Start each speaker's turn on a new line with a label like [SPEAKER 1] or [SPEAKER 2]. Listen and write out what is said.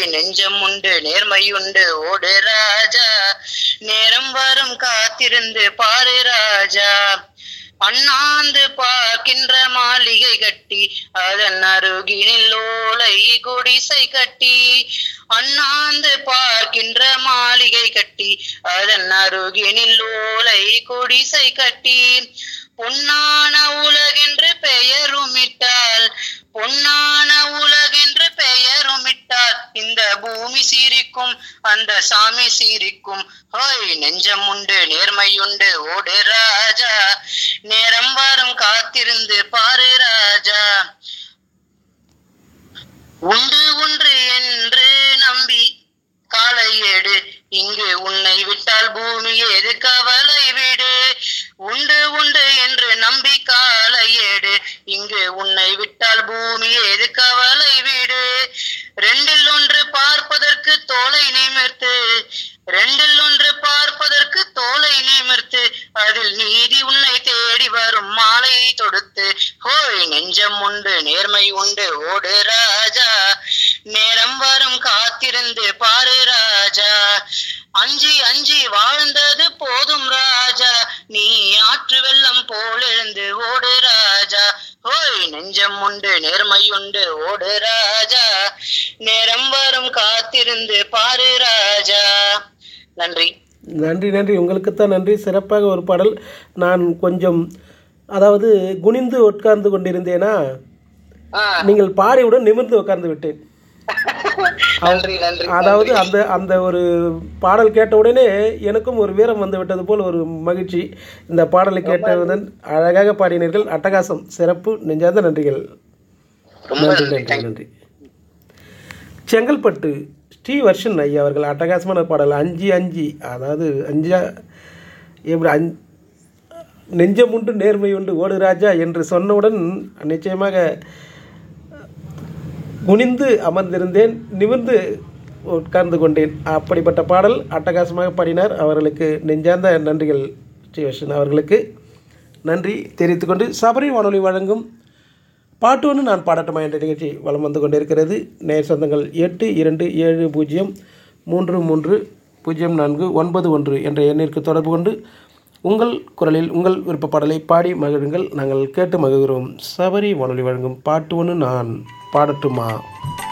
[SPEAKER 1] ஹோய் நெஞ்சம் உண்டு நேர்மை உண்டு ஓடு ராஜா நேரம் வரும் காத்திருந்து பாரு ராஜா அண்ணாந்து பார்க்கின்ற மாளிகை கட்டி அதன் அருகினில் ஓலை குடிசை கட்டி அண்ணாந்து பார்க்கின்ற மாளிகை கட்டி அதன் அருகினில் ஓலை குடிசை கட்டி பொன்னான உலகென்று பெயருமிட்டால் பொன்னான உலகென்று பெயருமிட்டால் இந்த பூமி சீரிக்கும் அந்த சாமி சீரிக்கும் ஹோய் நெஞ்சம் உண்டு நேர்மை உண்டு ஓடு ராஜா நேரம் வரும் காத்திருந்து பாரு ராஜா உண்டு ஒன்று என்று நம்பி காலை ஏடு இங்கு உன்னை விட்டால் பூமி எது கவலை விடு உண்டு உண்டு என்று நம்பி காலை ஏடு இங்கு உன்னை விட்டால் பூமி எது கவலை விடு ரெண்டில் ஒன்று பார்ப்பதற்கு தோலை நிமிர்த்து ரெண்டில் ஒன்று பார்ப்பதற்கு தோலை நிமிர்த்து அதில் நீதி உன்னை தேடி வரும் மாலை தொடுத்து ஹோய் நெஞ்சம் உண்டு நேர்மை உண்டு ஓடு ராஜா நேரம் வரும் காத்திருந்து பாரு ராஜா அஞ்சி அஞ்சி வாழ்ந்தது போதும் ராஜா நீ ஆற்று வெள்ளம் போல் எழுந்து ஓடு ராஜா ஹோய் நெஞ்சம் உண்டு நேர்மை உண்டு ஓடு ராஜா நேரம் வரும் காத்திருந்து பாரு ராஜா நன்றி
[SPEAKER 2] நன்றி நன்றி உங்களுக்குத்தான் நன்றி சிறப்பாக ஒரு பாடல் நான் கொஞ்சம் அதாவது குனிந்து உட்கார்ந்து கொண்டிருந்தேனா
[SPEAKER 1] ஆ,
[SPEAKER 2] நீங்கள் பாடியுடன் நிமிர்ந்து உட்கார்ந்து விட்டேன்
[SPEAKER 1] நன்றி நன்றி
[SPEAKER 2] அதாவது அந்த அந்த ஒரு பாடல் கேட்ட உடனே எனக்கும் ஒரு வீரம் வந்து விட்டது போல் ஒரு மகிழ்ச்சி இந்த பாடலை கேட்டவுடன் அழகாக பாடினீர்கள் அட்டகாசம் சிறப்பு நெஞ்சார்ந்த நன்றிகள்
[SPEAKER 1] ரொம்ப
[SPEAKER 2] நன்றி
[SPEAKER 1] நன்றி
[SPEAKER 2] நன்றி நன்றி செங்கல்பட்டு ஸ்ரீவர்ஷன் ஐயா அவர்கள் அட்டகாசமான பாடல் அஞ்சு அஞ்சு அதாவது அஞ்சா எப்படி அஞ் நெஞ்சம் உண்டு நேர்மை உண்டு ஓடு ராஜா என்று சொன்னவுடன் நிச்சயமாக குனிந்து அமர்ந்திருந்தேன் நிமிர்ந்து உட்கார்ந்து கொண்டேன் அப்படிப்பட்ட பாடல் அட்டகாசமாக பாடினார் அவர்களுக்கு நெஞ்சார்ந்த நன்றிகள் ஸ்ரீவர்ஷன் அவர்களுக்கு நன்றி தெரிவித்துக்கொண்டு சபரி வானொலி வழங்கும் பாட்டு ஒன்று நான் பாடட்டுமா என்ற நிகழ்ச்சி வலம் வந்து கொண்டிருக்கிறது நேர் சொந்தங்கள் எட்டு இரண்டு ஏழு பூஜ்ஜியம் மூன்று மூன்று பூஜ்ஜியம் நான்கு ஒன்பது ஒன்று என்ற எண்ணிற்கு தொடர்பு கொண்டு உங்கள் குரலில் உங்கள் விருப்ப பாடலை பாடி மகிழுங்கள் நாங்கள் கேட்டு மகிழ்கிறோம் சபரி வானொலி வழங்கும் பாட்டு ஒன்று நான் பாடட்டுமா